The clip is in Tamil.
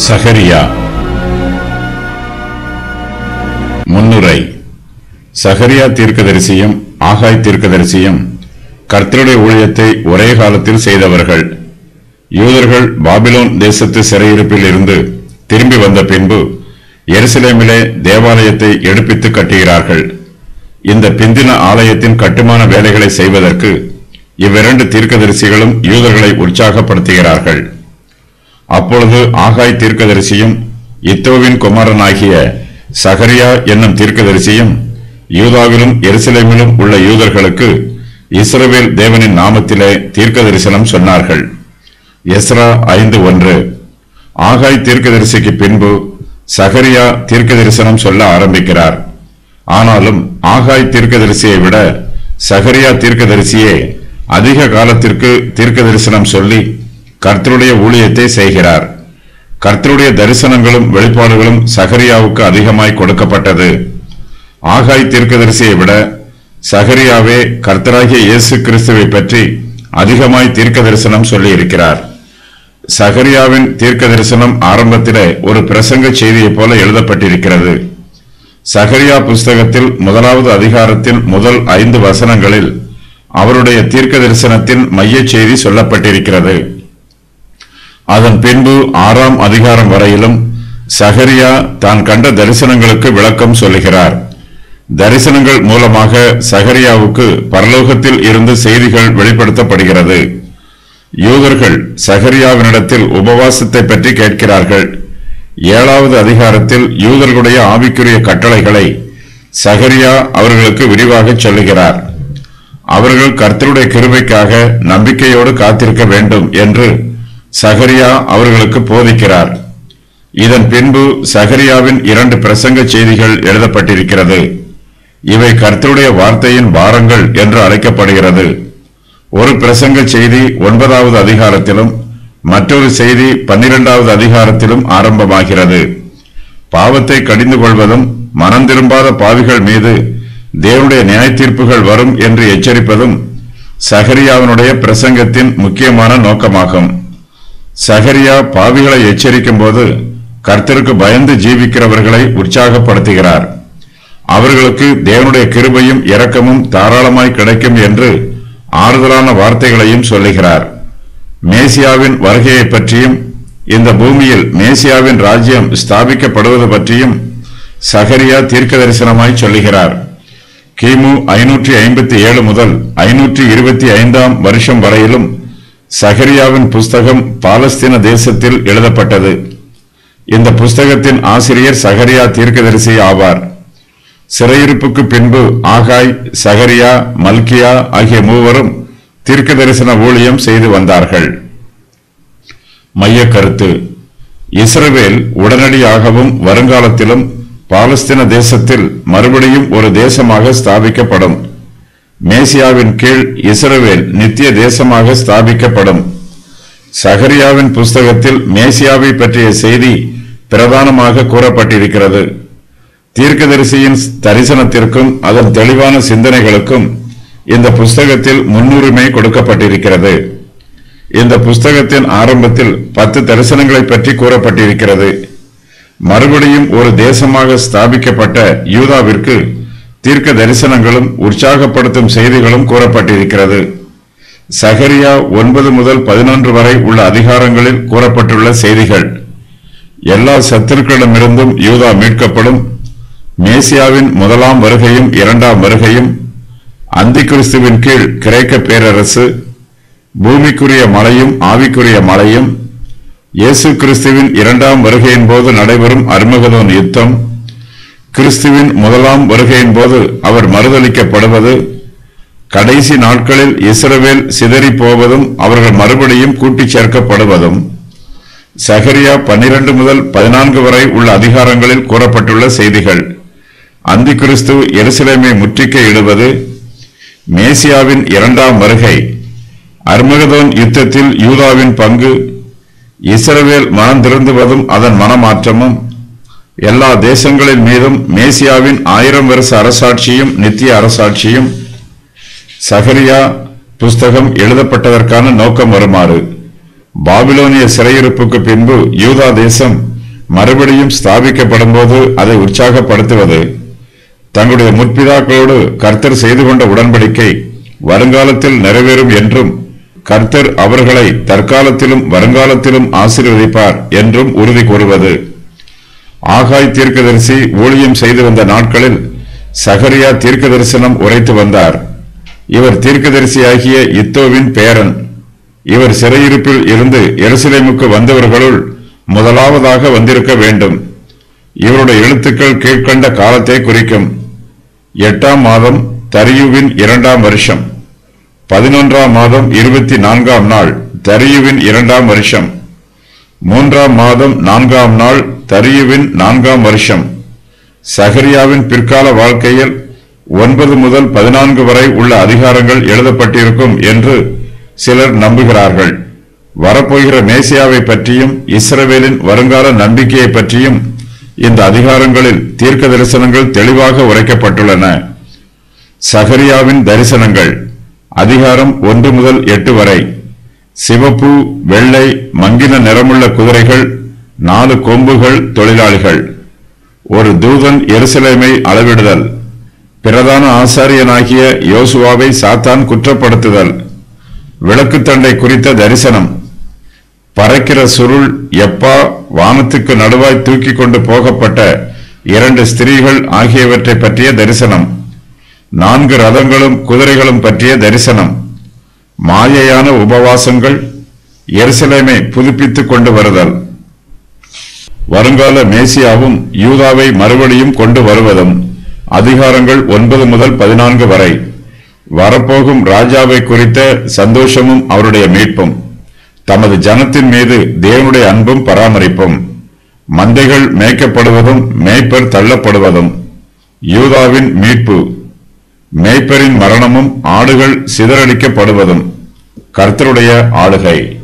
சகரியா முன்னுரை சகரியா தீர்க்கதரிசியும் ஆகாய் தீர்க்கதரிசியும் கர்த்தருடைய ஊழியத்தை ஒரே காலத்தில் செய்தவர்கள் யூதர்கள் பாபிலோன் தேசத்து சிறையிருப்பில் இருந்து திரும்பி வந்த பின்பு எருசலேமிலே தேவாலயத்தை எடுப்பித்து கட்டுகிறார்கள் இந்த பிந்தின ஆலயத்தின் கட்டுமான வேலைகளை செய்வதற்கு இவ்விரண்டு தீர்க்கதரிசிகளும் யூதர்களை உற்சாகப்படுத்துகிறார்கள் அப்பொழுது ஆகாய் தீர்க்கதரிசியும் இத்தோவின் குமாரனாகிய சகரியா என்னும் தீர்க்கதரிசியும் யூதாவிலும் எருசலேமிலும் உள்ள யூதர்களுக்கு இஸ்ரவேல் தேவனின் நாமத்திலே தீர்க்க தரிசனம் சொன்னார்கள் எஸ்ரா ஐந்து ஒன்று ஆகாய் தீர்க்கதரிசிக்கு பின்பு சகரியா தீர்க்க தரிசனம் சொல்ல ஆரம்பிக்கிறார் ஆனாலும் ஆகாய் தீர்க்கதரிசியை விட சகரியா தீர்க்கதரிசியே அதிக காலத்திற்கு தீர்க்க தரிசனம் சொல்லி கர்த்தருடைய ஊழியத்தை செய்கிறார் கர்த்தருடைய தரிசனங்களும் வெளிப்பாடுகளும் சகரியாவுக்கு அதிகமாய் கொடுக்கப்பட்டது ஆகாய் தீர்க்கதரிசியை விட சகரியாவே கர்த்தராகிய இயேசு கிறிஸ்துவை பற்றி அதிகமாய் தீர்க்க தரிசனம் சொல்லி இருக்கிறார் சகரியாவின் தீர்க்க தரிசனம் ஆரம்பத்திலே ஒரு பிரசங்க செய்தியைப் போல எழுதப்பட்டிருக்கிறது சகரியா புஸ்தகத்தில் முதலாவது அதிகாரத்தின் முதல் ஐந்து வசனங்களில் அவருடைய தீர்க்க தரிசனத்தின் மையச் செய்தி சொல்லப்பட்டிருக்கிறது அதன் பின்பு ஆறாம் அதிகாரம் வரையிலும் சகரியா தான் கண்ட தரிசனங்களுக்கு விளக்கம் சொல்லுகிறார் தரிசனங்கள் மூலமாக சகரியாவுக்கு பரலோகத்தில் இருந்து செய்திகள் வெளிப்படுத்தப்படுகிறது யூதர்கள் சகரியாவினிடத்தில் உபவாசத்தை பற்றி கேட்கிறார்கள் ஏழாவது அதிகாரத்தில் யூதர்களுடைய ஆவிக்குரிய கட்டளைகளை சகரியா அவர்களுக்கு விரிவாக சொல்லுகிறார் அவர்கள் கர்த்தருடைய கிருபைக்காக நம்பிக்கையோடு காத்திருக்க வேண்டும் என்று சகரியா அவர்களுக்கு போதிக்கிறார் இதன் பின்பு சகரியாவின் இரண்டு பிரசங்க செய்திகள் எழுதப்பட்டிருக்கிறது இவை கர்த்தருடைய வார்த்தையின் பாரங்கள் என்று அழைக்கப்படுகிறது ஒரு பிரசங்க செய்தி ஒன்பதாவது அதிகாரத்திலும் மற்றொரு செய்தி பன்னிரெண்டாவது அதிகாரத்திலும் ஆரம்பமாகிறது பாவத்தை கடிந்து கொள்வதும் மனம் திரும்பாத பாவிகள் மீது தேவனுடைய நியாய தீர்ப்புகள் வரும் என்று எச்சரிப்பதும் சகரியாவினுடைய பிரசங்கத்தின் முக்கியமான நோக்கமாகும் சகரியா பாவிகளை எச்சரிக்கும் போது கர்த்தருக்கு பயந்து ஜீவிக்கிறவர்களை உற்சாகப்படுத்துகிறார் அவர்களுக்கு தேவனுடைய கிருபையும் இரக்கமும் தாராளமாய் கிடைக்கும் என்று ஆறுதலான வார்த்தைகளையும் சொல்லுகிறார் மேசியாவின் வருகையை பற்றியும் இந்த பூமியில் மேசியாவின் ராஜ்யம் ஸ்தாபிக்கப்படுவது பற்றியும் சகரியா தீர்க்க தரிசனமாய் சொல்லுகிறார் கிமு ஐநூற்றி ஐம்பத்தி ஏழு முதல் ஐநூற்றி இருபத்தி ஐந்தாம் வருஷம் வரையிலும் சகரியாவின் புஸ்தகம் பாலஸ்தீன தேசத்தில் எழுதப்பட்டது இந்த புஸ்தகத்தின் ஆசிரியர் சகரியா தீர்க்கதரிசி ஆவார் சிறையிருப்புக்கு பின்பு ஆகாய் சகரியா மல்கியா ஆகிய மூவரும் தீர்க்க தரிசன ஊழியம் செய்து வந்தார்கள் மைய கருத்து இஸ்ரவேல் உடனடியாகவும் வருங்காலத்திலும் பாலஸ்தீன தேசத்தில் மறுபடியும் ஒரு தேசமாக ஸ்தாபிக்கப்படும் மேசியாவின் கீழ் இஸ்ரவேல் நித்திய தேசமாக ஸ்தாபிக்கப்படும் சகரியாவின் புஸ்தகத்தில் மேசியாவை பற்றிய செய்தி பிரதானமாக கூறப்பட்டிருக்கிறது தீர்க்கதரிசியின் தரிசனத்திற்கும் அதன் தெளிவான சிந்தனைகளுக்கும் இந்த புஸ்தகத்தில் முன்னுரிமை கொடுக்கப்பட்டிருக்கிறது இந்த புஸ்தகத்தின் ஆரம்பத்தில் பத்து தரிசனங்களை பற்றி கூறப்பட்டிருக்கிறது மறுபடியும் ஒரு தேசமாக ஸ்தாபிக்கப்பட்ட யூதாவிற்கு தீர்க்க தரிசனங்களும் உற்சாகப்படுத்தும் செய்திகளும் கூறப்பட்டிருக்கிறது சகரியா ஒன்பது முதல் பதினொன்று வரை உள்ள அதிகாரங்களில் கூறப்பட்டுள்ள செய்திகள் எல்லா சத்துருக்களிடமிருந்தும் யூதா மீட்கப்படும் மேசியாவின் முதலாம் வருகையும் இரண்டாம் வருகையும் அந்தி கிறிஸ்துவின் கீழ் கிரேக்க பேரரசு பூமிக்குரிய மலையும் ஆவிக்குரிய மலையும் இயேசு கிறிஸ்துவின் இரண்டாம் வருகையின் போது நடைபெறும் அருமகதோன் யுத்தம் கிறிஸ்துவின் முதலாம் வருகையின் போது அவர் மறுதளிக்கப்படுவது கடைசி நாட்களில் இஸ்ரவேல் சிதறி போவதும் அவர்கள் மறுபடியும் கூட்டிச் சேர்க்கப்படுவதும் சகரியா பன்னிரண்டு முதல் பதினான்கு வரை உள்ள அதிகாரங்களில் கூறப்பட்டுள்ள செய்திகள் அந்தி கிறிஸ்து எருசலேமை முற்றிக்கை இடுவது மேசியாவின் இரண்டாம் வருகை அர்மகதோன் யுத்தத்தில் யூதாவின் பங்கு இஸ்ரவேல் மனம் திருந்துவதும் அதன் மனமாற்றமும் எல்லா தேசங்களின் மீதும் மேசியாவின் ஆயிரம் வருஷ அரசாட்சியும் நித்திய அரசாட்சியும் சகரியா புஸ்தகம் எழுதப்பட்டதற்கான நோக்கம் வருமாறு பாபிலோனிய சிறையிருப்புக்கு பின்பு யூதா தேசம் மறுபடியும் ஸ்தாபிக்கப்படும் போது அதை உற்சாகப்படுத்துவது தங்களுடைய முற்பிதாக்களோடு கர்த்தர் செய்து கொண்ட உடன்படிக்கை வருங்காலத்தில் நிறைவேறும் என்றும் கர்த்தர் அவர்களை தற்காலத்திலும் வருங்காலத்திலும் ஆசீர்வதிப்பார் என்றும் உறுதி கூறுவது ஆகாய் தீர்க்கதரிசி ஊழியம் செய்து வந்த நாட்களில் சகரியா தீர்க்க தரிசனம் உரைத்து வந்தார் இவர் தீர்க்கதரிசியாகிய இத்தோவின் பேரன் இவர் சிறையிருப்பில் இருந்து எருசலேமுக்கு வந்தவர்களுள் முதலாவதாக வந்திருக்க வேண்டும் இவருடைய எழுத்துக்கள் கீழ்க்கண்ட காலத்தை குறிக்கும் எட்டாம் மாதம் தரியுவின் இரண்டாம் வருஷம் பதினொன்றாம் மாதம் இருபத்தி நான்காம் நாள் தரியுவின் இரண்டாம் வருஷம் மூன்றாம் மாதம் நான்காம் நாள் தரியுவின் நான்காம் வருஷம் சகரியாவின் பிற்கால வாழ்க்கையில் ஒன்பது முதல் பதினான்கு வரை உள்ள அதிகாரங்கள் எழுதப்பட்டிருக்கும் என்று சிலர் நம்புகிறார்கள் வரப்போகிற மேசியாவை பற்றியும் இஸ்ரவேலின் வருங்கால நம்பிக்கையை பற்றியும் இந்த அதிகாரங்களில் தீர்க்க தரிசனங்கள் தெளிவாக உரைக்கப்பட்டுள்ளன சகரியாவின் தரிசனங்கள் அதிகாரம் ஒன்று முதல் எட்டு வரை சிவப்பு வெள்ளை மங்கின நிறமுள்ள குதிரைகள் நாலு கொம்புகள் தொழிலாளிகள் ஒரு தூதன் எருசலேமை அளவிடுதல் பிரதான ஆசாரியனாகிய யோசுவாவை சாத்தான் குற்றப்படுத்துதல் விளக்குத்தண்டை குறித்த தரிசனம் பறக்கிற சுருள் எப்பா வானத்துக்கு நடுவாய் தூக்கி கொண்டு போகப்பட்ட இரண்டு ஸ்திரீகள் ஆகியவற்றை பற்றிய தரிசனம் நான்கு ரதங்களும் குதிரைகளும் பற்றிய தரிசனம் மாயையான உபவாசங்கள் எருசலேமை புதுப்பித்துக் கொண்டு வருதல் வருங்கால மேசியாவும் யூதாவை மறுபடியும் கொண்டு வருவதும் அதிகாரங்கள் ஒன்பது முதல் பதினான்கு வரை வரப்போகும் ராஜாவை குறித்த சந்தோஷமும் அவருடைய மீட்பும் தமது ஜனத்தின் மீது தேவனுடைய அன்பும் பராமரிப்பும் மந்தைகள் மேய்க்கப்படுவதும் மேய்ப்பர் தள்ளப்படுவதும் யூதாவின் மீட்பு மேய்ப்பரின் மரணமும் ஆடுகள் சிதறடிக்கப்படுவதும் கர்த்தருடைய ஆளுகை